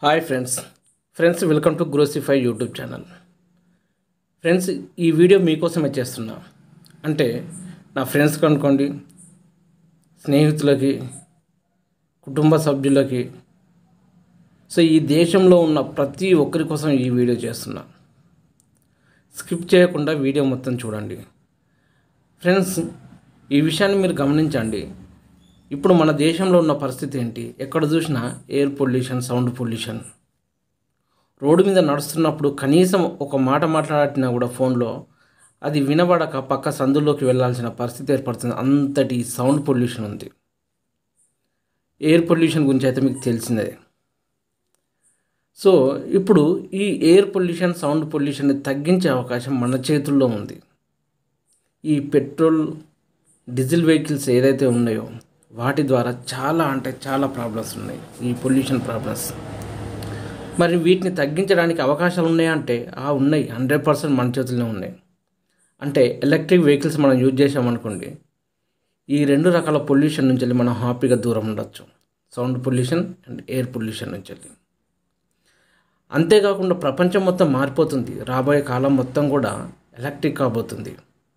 hi friends friends welcome to Grocify YouTube channel friends ఈ video మీకోసమే చేస్తున్నా అంటే నా ఫ్రెండ్స్కి అనుకోండి స్నేహితులకి కుటుంబ సభ్యులకి సో ఈ దేశంలో ఉన్న ప్రతి ఒక్కరి కోసం ఈ వీడియో చేస్తున్నా స్కిప్ చేయకుండా వీడియో మొత్తం చూడండి ఫ్రెండ్స్ ఈ విషయాన్ని మీరు గమనించండి ఇప్పుడు మన దేశంలో ఉన్న పరిస్థితి ఏంటి ఎక్కడ చూసినా air pollution sound pollution road మీద నడుస్తున్నప్పుడు కనీసం ఒక మాట మాట్లాడినా కూడా ఫోన్లో అది వినబడక పక్క సందుల్లోకి వెళ్ళాల్సిన పరిస్థితి ఏర్పడుతుంది అంతటి సౌండ్ పొల్యూషన్ ఉంది ఎయిర్ పొల్యూషన్ గురించి అయితే మీకు తెలిసిందే సో ఇప్పుడు ఈ ఎయిర్ పొల్యూషన్ సౌండ్ పొల్యూషన్ని తగ్గించే అవకాశం మన చేతుల్లో ఉంది ఈ పెట్రోల్ డీజిల్ వెహికల్స్ ఏదైతే ఉన్నాయో వాటి ద్వారా చాలా అంటే చాలా ప్రాబ్లమ్స్ ఉన్నాయి ఈ పొల్యూషన్ ప్రాబ్లమ్స్ మరి వీటిని తగ్గించడానికి అవకాశాలు ఉన్నాయంటే ఆ ఉన్నాయి హండ్రెడ్ పర్సెంట్ మన చేతుల్లో ఉన్నాయి అంటే ఎలక్ట్రిక్ వెహికల్స్ మనం యూజ్ చేసామనుకోండి ఈ రెండు రకాల పొల్యూషన్ నుంచి వెళ్ళి మనం హ్యాపీగా దూరం ఉండొచ్చు sound pollution and air pollution నుంచి వెళ్ళి అంతేకాకుండా ప్రపంచం మొత్తం మారిపోతుంది రాబోయే కాలం మొత్తం కూడా ఎలక్ట్రిక్ కాబోతుంది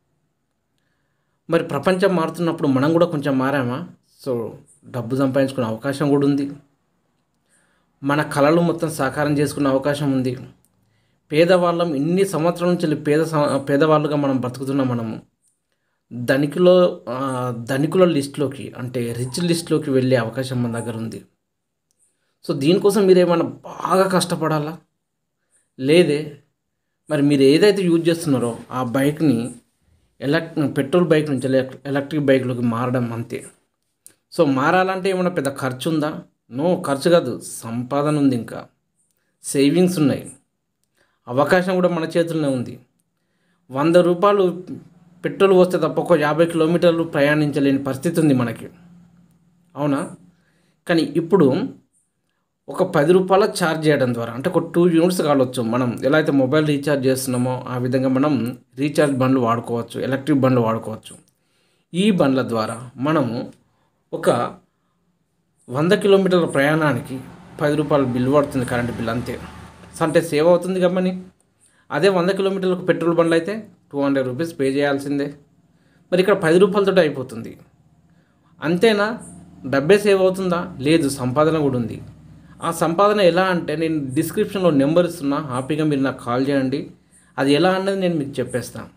మరి ప్రపంచం మారుతున్నప్పుడు మనం కూడా కొంచెం మారామా సో డబ్బు సంపాదించుకునే అవకాశం కూడా ఉంది మన కళలు మొత్తం సాకారం చేసుకునే అవకాశం ఉంది పేదవాళ్ళం ఇన్ని సంవత్సరాల నుంచి వెళ్ళి పేద సమ- పేదవాళ్ళుగా మనం బతుకుతున్నాం మనము ధనికులో ఆ, ధనికుల లిస్టులోకి అంటే రిచ్ లిస్టులోకి వెళ్ళే అవకాశం మన దగ్గర ఉంది సో దీనికోసం మీరు ఏమైనా బాగా కష్టపడాలా లేదే మరి మీరు ఏదైతే యూజ్ చేస్తున్నారో ఆ బైక్ని ఎలక్ పెట్రోల్ బైక్ నుంచి ఎలక్- ఎలక్ట్రిక్ బైక్లోకి మారడం అంతే సో మారాలంటే ఏమైనా పెద్ద ఖర్చు ఉందా నో ఖర్చు కాదు సంపాదన ఉంది ఇంకా సేవింగ్స్ ఉన్నాయి అవకాశం కూడా మన చేతుల్లోనే ఉంది వంద రూపాయలు పెట్రోల్ వస్తే తప్ప ఒక యాభై కిలోమీటర్లు ప్రయాణించలేని పరిస్థితి ఉంది మనకి అవునా కానీ ఇప్పుడు ఒక పది రూపాయల ఛార్జ్ చేయడం ద్వారా అంటే ఒక టూ యూనిట్స్ కావచ్చు మనం ఎలా అయితే మొబైల్ రీఛార్జ్ చేస్తున్నామో ఆ విధంగా మనం రీఛార్జ్ బండ్లు వాడుకోవచ్చు ఎలక్ట్రిక్ బండ్లు వాడుకోవచ్చు ఈ బండ్ల ద్వారా మనము ఒక వంద కిలోమీటర్ల ప్రయాణానికి పది రూపాయల బిల్ పడుతుంది కరెంట్ బిల్ అంతే సో అంటే సేవ్ అవుతుంది కమ్మని అదే వంద కిలోమీటర్లకు పెట్రోల్ బండ్లు అయితే టూ హండ్రెడ్ రూపీస్ పే చేయాల్సిందే మరి ఇక్కడ పది రూపాయలతో అయిపోతుంది అంతేనా డబ్బే సేవ్ అవుతుందా లేదు సంపాదన కూడా ఉంది ఆ సంపాదన ఎలా అంటే నేను డిస్క్రిప్షన్లో నెంబర్ ఇస్తున్నా హ్యాపీగా మీరు నాకు కాల్ చేయండి అది ఎలా అన్నది నేను మీకు చెప్పేస్తాను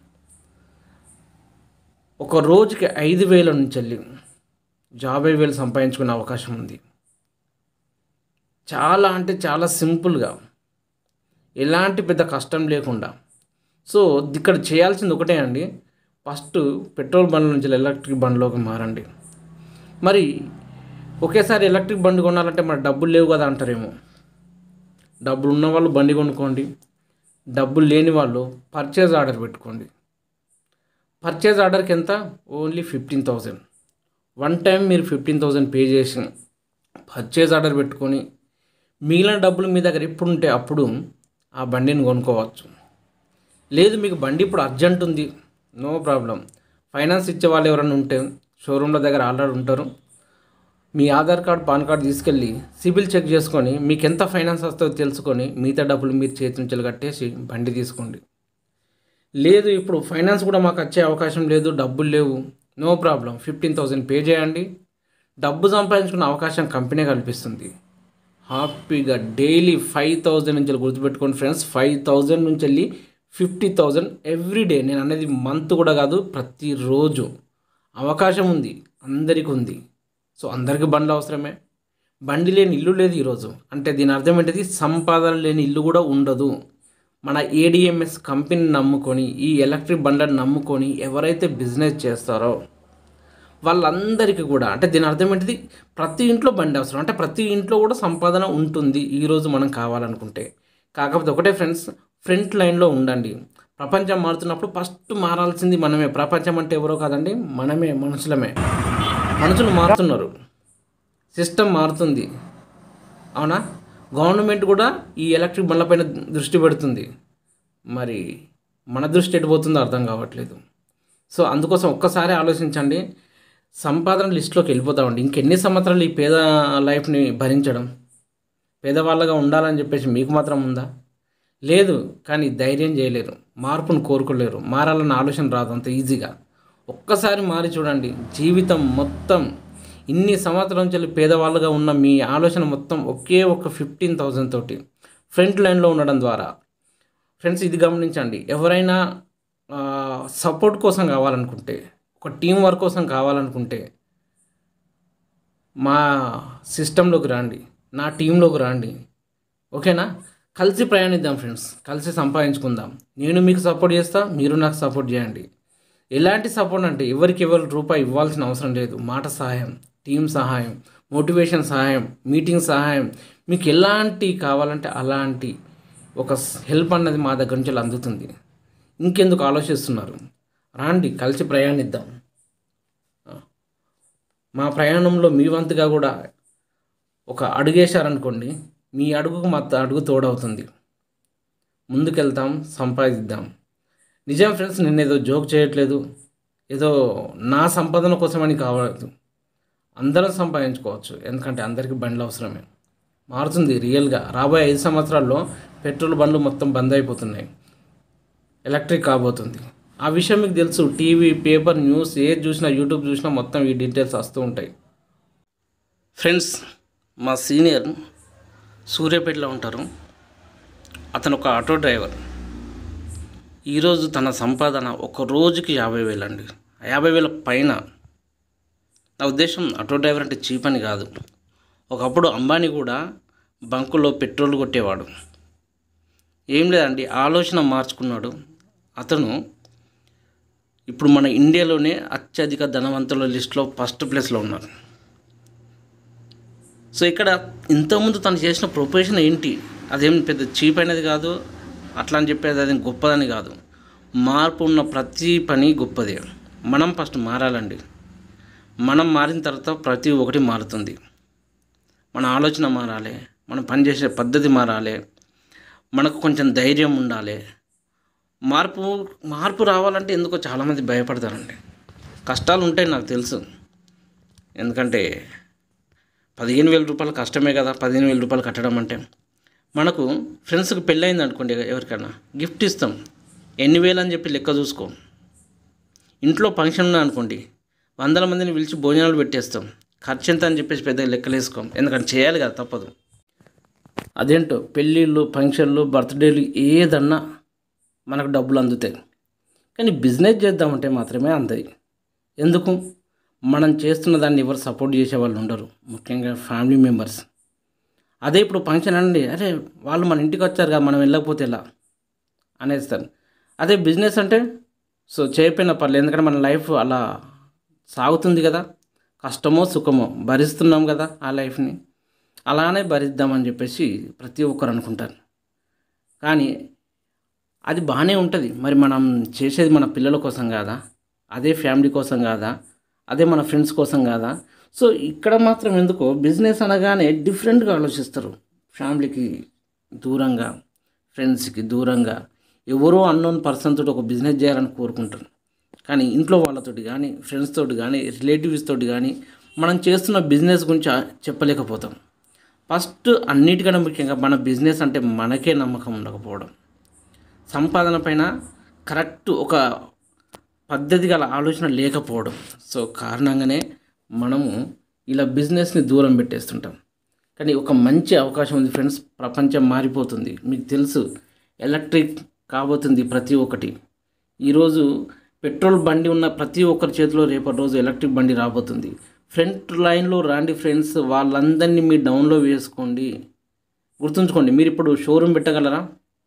ఒక రోజుకి ఐదు వేల నుంచి వెళ్ళి యాభై వేలు సంపాదించుకునే అవకాశం ఉంది చాలా అంటే చాలా సింపుల్గా ఎలాంటి పెద్ద కష్టం లేకుండా సో ఇక్కడ చేయాల్సింది ఒకటే అండి ఫస్ట్ పెట్రోల్ బండ్ల నుంచి ఎలక్ట్రిక్ బండ్లోకి మారండి మరి ఒకేసారి ఎలక్ట్రిక్ బండి కొనాలంటే మరి డబ్బులు లేవు కదా అంటారేమో డబ్బులు ఉన్న వాళ్ళు బండి కొనుక్కోండి డబ్బులు లేని వాళ్ళు పర్చేజ్ ఆర్డర్ పెట్టుకోండి పర్చేజ్ ఆర్డర్కి ఎంత only fifteen thousand one time మీరు ఫిఫ్టీన్ థౌజండ్ పే చేసి పర్చేజ్ ఆర్డర్ పెట్టుకొని మిగిలిన డబ్బులు మీ దగ్గర ఎప్పుడు ఉంటే అప్పుడు ఆ బండిని కొనుక్కోవచ్చు లేదు మీకు బండి ఇప్పుడు అర్జెంట్ ఉంది నో ప్రాబ్లం ఫైనాన్స్ ఇచ్చే వాళ్ళు ఎవరైనా ఉంటే షోరూమ్ల దగ్గర ఆల్రెడీ ఉంటారు మీ ఆధార్ కార్డ్ పాన్ కార్డ్ తీసుకెళ్ళి సిబిల్ చెక్ చేసుకొని మీకు ఎంత ఫైనాన్స్ వస్తుందో తెలుసుకొని మిగతా డబ్బులు మీరు చేతి నుంచి కట్టేసి బండి తీసుకోండి లేదు ఇప్పుడు ఫైనాన్స్ కూడా మాకు వచ్చే అవకాశం లేదు డబ్బులు లేవు no problem fifteen thousand pay చేయండి డబ్బు సంపాదించుకునే అవకాశం కంపెనీ కల్పిస్తుంది హ్యాపీగా డైలీ ఫైవ్ థౌజండ్ నుంచి వెళ్ళి గుర్తుపెట్టుకోండి ఫ్రెండ్స్ ఫైవ్ థౌజండ్ నుంచి వెళ్ళి ఫిఫ్టీ థౌజండ్ ఎవ్రీ డే నేను అనేది మంత్ కూడా కాదు ప్రతిరోజు అవకాశం ఉంది అందరికీ ఉంది సో అందరికీ బండ్లు అవసరమే బండి లేని ఇల్లు లేదు ఈరోజు అంటే దీని అర్థం ఏంటిది సంపాదన లేని ఇల్లు కూడా ఉండదు మన ఏడిఎంఎస్ కంపెనీని నమ్ముకొని ఈ ఎలక్ట్రిక్ బండ్లను నమ్ముకొని ఎవరైతే బిజినెస్ చేస్తారో వాళ్ళందరికీ కూడా అంటే దీని అర్థం ఏంటిది ప్రతి ఇంట్లో బండి అవసరం అంటే ప్రతి ఇంట్లో కూడా సంపాదన ఉంటుంది ఈరోజు మనం కావాలనుకుంటే కాకపోతే ఒకటే ఫ్రెండ్స్ ఫ్రంట్ లైన్లో ఉండండి ప్రపంచం మారుతున్నప్పుడు ఫస్ట్ మారాల్సింది మనమే ప్రపంచం అంటే ఎవరో కాదండి మనమే మనుషులమే మనుషులు మారుతున్నారు సిస్టమ్ మారుతుంది అవునా గవర్నమెంట్ కూడా ఈ ఎలక్ట్రిక్ బండ్లపైన దృష్టి పెడుతుంది మరి మన దృష్టి ఎటు పోతుందో అర్థం కావట్లేదు సో అందుకోసం ఒక్కసారి ఆలోచించండి సంపాదన లిస్టులోకి వెళ్ళిపోతామండి ఇంకెన్ని సంవత్సరాలు ఈ పేద లైఫ్ని భరించడం పేదవాళ్ళగా ఉండాలని చెప్పేసి మీకు మాత్రం ఉందా లేదు కానీ ధైర్యం చేయలేరు మార్పును కోరుకోలేరు మారాలన్న ఆలోచన రాదు అంత ఈజీగా ఒక్కసారి మారి చూడండి జీవితం మొత్తం ఇన్ని సంవత్సరాల నుంచి పేదవాళ్ళుగా ఉన్న మీ ఆలోచన మొత్తం ఒకే ఒక ఫిఫ్టీన్ థౌజండ్ తోటి ఫ్రంట్ లైన్లో ఉండడం ద్వారా ఫ్రెండ్స్ ఇది గమనించండి ఎవరైనా సపోర్ట్ కోసం కావాలనుకుంటే ఒక టీం వర్క్ కోసం కావాలనుకుంటే మా సిస్టంలోకి రండి నా టీంలోకి రండి ఓకేనా కలిసి ప్రయాణిద్దాం ఫ్రెండ్స్ కలిసి సంపాదించుకుందాం నేను మీకు సపోర్ట్ చేస్తా మీరు నాకు సపోర్ట్ చేయండి ఎలాంటి సపోర్ట్ అంటే ఎవరికి ఎవరు రూపాయి ఇవ్వాల్సిన అవసరం లేదు మాట సహాయం టీం సహాయం మోటివేషన్ సహాయం మీటింగ్ సహాయం మీకు ఎలాంటి కావాలంటే అలాంటి ఒక హెల్ప్ అన్నది మా దగ్గర నుంచి అందుతుంది ఇంకెందుకు ఆలోచిస్తున్నారు రాండి కలిసి ప్రయాణిద్దాం మా ప్రయాణంలో మీ వంతుగా కూడా ఒక అడుగేశారనుకోండి మీ అడుగుకు మా అడుగు తోడవుతుంది ముందుకెళ్తాం సంపాదిద్దాం నిజం ఫ్రెండ్స్ నేను ఏదో జోక్ చేయట్లేదు ఏదో నా సంపాదన కోసమని కావలేదు అందరం సంపాదించుకోవచ్చు ఎందుకంటే అందరికీ బండ్లు అవసరమే మారుతుంది రియల్గా రాబోయే ఐదు సంవత్సరాల్లో పెట్రోల్ బండ్లు మొత్తం బంద్ అయిపోతున్నాయి ఎలక్ట్రిక్ కాబోతుంది ఆ విషయం మీకు తెలుసు టీవీ పేపర్ న్యూస్ ఏది చూసినా యూట్యూబ్ చూసినా మొత్తం ఈ డీటెయిల్స్ వస్తూ ఉంటాయి ఫ్రెండ్స్ మా సీనియర్ సూర్యాపేటలో ఉంటారు అతను ఒక ఆటో డ్రైవర్ ఈరోజు తన సంపాదన ఒక రోజుకి యాభై వేలు అండి యాభై వేల పైన నా ఉద్దేశం ఆటో డ్రైవర్ అంటే చీప్ అని కాదు ఒకప్పుడు అంబానీ కూడా బంకులో పెట్రోల్ కొట్టేవాడు ఏం లేదండి ఆలోచన మార్చుకున్నాడు అతను ఇప్పుడు మన ఇండియాలోనే అత్యధిక ధనవంతుల లిస్టులో ఫస్ట్ ప్లేస్లో ఉన్నారు సో ఇక్కడ ఇంతకుముందు తను చేసిన ప్రొఫెషన్ ఏంటి అదేం పెద్ద చీప్ అయినది కాదు అట్లా అని చెప్పేది అది గొప్పదని కాదు మార్పు ఉన్న ప్రతి పని గొప్పదే మనం ఫస్ట్ మారాలండి మనం మారిన తర్వాత ప్రతి ఒక్కటి మారుతుంది మన ఆలోచన మారాలి మనం పనిచేసే పద్ధతి మారాలి మనకు కొంచెం ధైర్యం ఉండాలి మార్పు మార్పు రావాలంటే ఎందుకో చాలామంది భయపడతారండి కష్టాలు ఉంటాయి నాకు తెలుసు ఎందుకంటే పదిహేను వేల రూపాయలు కష్టమే కదా పదిహేను వేల రూపాయలు కట్టడం అంటే మనకు ఫ్రెండ్స్కి పెళ్ళయింది అనుకోండి ఎవరికైనా గిఫ్ట్ ఇస్తాం ఎన్ని వేలు అని చెప్పి లెక్క చూసుకో ఇంట్లో ఫంక్షన్ ఉంది అనుకోండి వందల మందిని పిలిచి భోజనాలు పెట్టేస్తాం ఖర్చు ఎంత అని చెప్పేసి పెద్దగా లెక్కలేసుకోం ఎందుకంటే చేయాలి కదా తప్పదు అదేంటో పెళ్ళిళ్ళు ఫంక్షన్లు బర్త్డేలు ఏదన్నా మనకు డబ్బులు అందుతాయి కానీ బిజినెస్ చేద్దామంటే మాత్రమే అందాయి ఎందుకు మనం చేస్తున్న దాన్ని ఎవరు సపోర్ట్ చేసే వాళ్ళు ఉండరు ముఖ్యంగా ఫ్యామిలీ మెంబర్స్ అదే ఇప్పుడు ఫంక్షన్ అండి అరే వాళ్ళు మన ఇంటికి వచ్చారు కదా మనం వెళ్ళకపోతే ఎలా అనేస్తారు అదే బిజినెస్ అంటే సో చేయకపోయినా పర్లేదు ఎందుకంటే మన లైఫ్ అలా సాగుతుంది కదా కష్టమో సుఖమో భరిస్తున్నాం కదా ఆ లైఫ్ని అలానే భరిద్దామని చెప్పేసి ప్రతి ఒక్కరు అనుకుంటారు కానీ అది బాగానే ఉంటుంది మరి మనం చేసేది మన పిల్లల కోసం కాదా అదే ఫ్యామిలీ కోసం కాదా అదే మన ఫ్రెండ్స్ కోసం కాదా సో ఇక్కడ మాత్రం ఎందుకో బిజినెస్ అనగానే డిఫరెంట్గా ఆలోచిస్తారు ఫ్యామిలీకి దూరంగా ఫ్రెండ్స్కి దూరంగా ఎవరో అన్నోన్ పర్సన్ తోటి ఒక బిజినెస్ చేయాలని కోరుకుంటారు కానీ ఇంట్లో వాళ్ళతోటి కానీ ఫ్రెండ్స్ తోటి కానీ రిలేటివ్స్ తోటి కానీ మనం చేస్తున్న బిజినెస్ గురించి ఆ- చెప్పలేకపోతాం ఫస్ట్ అన్నిటికన్నా ముఖ్యంగా మన బిజినెస్ అంటే మనకే నమ్మకం ఉండకపోవడం సంపాదన పైన కరెక్ట్ ఒక పద్ధతి గల ఆలోచన లేకపోవడం సో కారణంగానే మనము ఇలా బిజినెస్ని దూరం పెట్టేస్తుంటాం కానీ ఒక మంచి అవకాశం ఉంది ఫ్రెండ్స్ ప్రపంచం మారిపోతుంది మీకు తెలుసు ఎలక్ట్రిక్ కాబోతుంది ప్రతి ఒక్కటి ఈరోజు పెట్రోల్ బండి ఉన్న ప్రతి ఒక్కరి చేతిలో రేపటి రోజు ఎలక్ట్రిక్ బండి రాబోతుంది ఫ్రంట్ లైన్లో రాండి ఫ్రెండ్స్ వాళ్ళందరినీ మీరు డౌన్లో వేసుకోండి గుర్తుంచుకోండి మీరు ఇప్పుడు షోరూమ్ పెట్టగలరా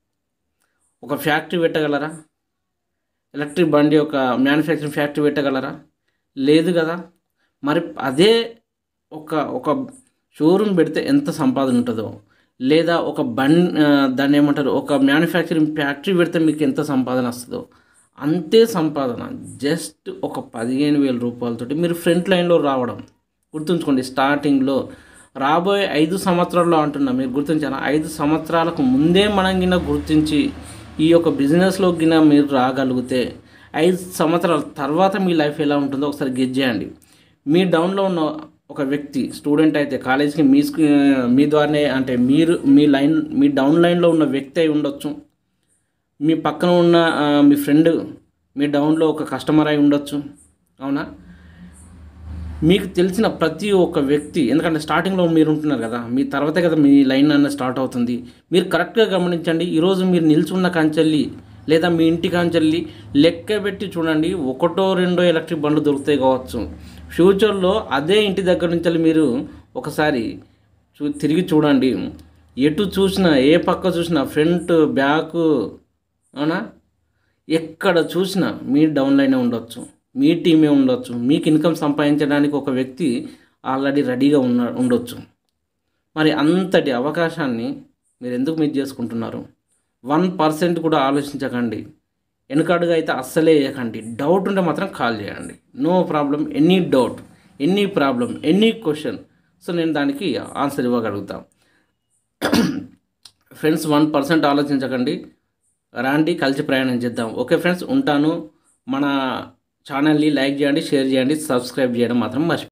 ఒక ఫ్యాక్టరీ పెట్టగలరా ఎలక్ట్రిక్ బండి ఒక మ్యానుఫ్యాక్చరింగ్ ఫ్యాక్టరీ పెట్టగలరా లేదు కదా మరి అదే ఒక ఒక షోరూమ్ పెడితే ఎంత సంపాదన ఉంటుందో లేదా ఒక బన్ ఆ, దాన్ని ఏమంటారు ఒక మ్యానుఫ్యాక్చరింగ్ ఫ్యాక్టరీ పెడితే మీకు ఎంత సంపాదన వస్తుందో అంతే సంపాదన జస్ట్ ఒక పదిహేను వేల రూపాయలతోటి మీరు ఫ్రంట్ లైన్లో రావడం గుర్తుంచుకోండి స్టార్టింగ్లో రాబోయే ఐదు సంవత్సరాల్లో అంటున్నా మీరు గుర్తించారా ఐదు సంవత్సరాలకు ముందే మనం గిన గుర్తించి ఈ యొక్క బిజినెస్లో గిన మీరు రాగలిగితే ఐదు సంవత్సరాల తర్వాత మీ లైఫ్ ఎలా ఉంటుందో ఒకసారి గెస్ చేయండి మీ డౌన్లో ఉన్న ఒక వ్యక్తి స్టూడెంట్ అయితే కాలేజీకి మీ స్కూ- మీ ద్వారానే అంటే మీరు మీ లైన్ మీ డౌన్ లైన్లో ఉన్న వ్యక్తి అయి ఉండొచ్చు మీ పక్కన ఉన్న ఆ, మీ ఫ్రెండ్ మీ డౌన్లో ఒక కస్టమర్ అయి ఉండొచ్చు అవునా మీకు తెలిసిన ప్రతి ఒక్క వ్యక్తి ఎందుకంటే స్టార్టింగ్లో మీరు ఉంటున్నారు కదా మీ తర్వాతే కదా మీ లైన్ అన్న స్టార్ట్ అవుతుంది మీరు కరెక్ట్గా గమనించండి ఈరోజు మీరు నిల్చున్న కంచెల్లి లేదా మీ ఇంటి కంచెల్లి లెక్క పెట్టి చూడండి ఒకటో రెండో ఎలక్ట్రిక్ బండ్లు దొరుకుతాయి కావచ్చు ఫ్యూచర్లో అదే ఇంటి దగ్గర నుంచి మీరు ఒకసారి చూ తిరిగి చూడండి ఎటు చూసినా ఏ పక్క చూసినా ఫ్రంట్ బ్యాక్ అవునా ఎక్కడ చూసినా మీ డౌన్లైనే ఉండొచ్చు మీ టీమే ఉండొచ్చు మీకు ఇన్కమ్ సంపాదించడానికి ఒక వ్యక్తి ఆల్రెడీ రెడీగా ఉన్న ఉండొచ్చు మరి అంతటి అవకాశాన్ని మీరు ఎందుకు మిస్ చేసుకుంటున్నారు వన్ పర్సెంట్ కూడా ఆలోచించకండి వెనుకడుగా అయితే అస్సలే వేయకండి డౌట్ ఉంటే మాత్రం కాల్ చేయండి no problem any doubt any problem any question so నేను దానికి ఆన్సర్ ఇవ్వగలుగుతా ఫ్రెండ్స్ వన్ పర్సెంట్ ఆలోచించకండి రాండి కలిసి ప్రయాణం చేద్దాం ఓకే ఫ్రెండ్స్ ఉంటాను మన ఛానల్ని లైక్ చేయండి షేర్ చేయండి సబ్స్క్రైబ్ చేయడం మాత్రం మర్చిపో